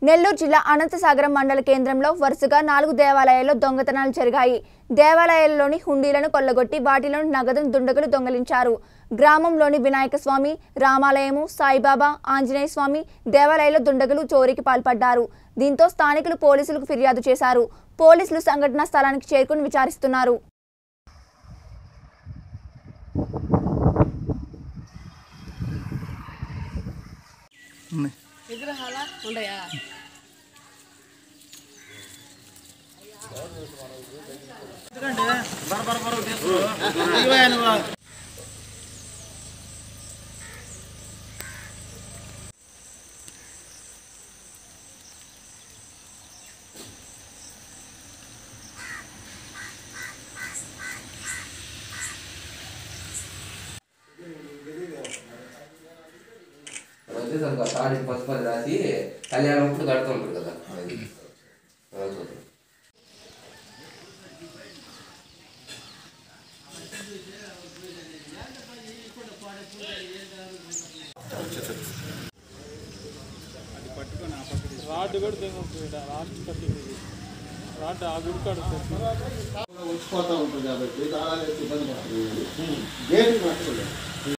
నెల్లూరు జిల్లా అనంతసాగరం మండల కేంద్రంలో వరుసగా నాలుగు దేవాలయాల్లో దొంగతనాలు జరిగాయి దేవాలయాల్లోని హుండీలను కొల్లగొట్టి వాటిలోని నగదును దుండగులు దొంగలించారు గ్రామంలోని వినాయక స్వామి రామాలయము సాయిబాబా ఆంజనేయ స్వామి దేవాలయాల్లో దుండగులు చోరీకి పాల్పడ్డారు దీంతో స్థానికులు పోలీసులకు ఫిర్యాదు చేశారు పోలీసులు సంఘటనా స్థలానికి చేరుకుని విచారిస్తున్నారు ఉన్నాయి విగ్రహాల ఉండయా వచ్చేసరికి ఆ తాడికి పసుపు అది రాసి కళ్యాణం అప్పుడు కడుతుంటారు కదా అది అవును. రాడ్ కూడా తెగొస్తుంది లాస్ట్ కట్టింది రాడ్ ఆ గుడి కాడ వచ్చిపోతూ ఉంటుంది కాబట్టి తాళాలు వేసి ఇబ్బంది పడుతుంది గేట్ పట్టుకోలేదు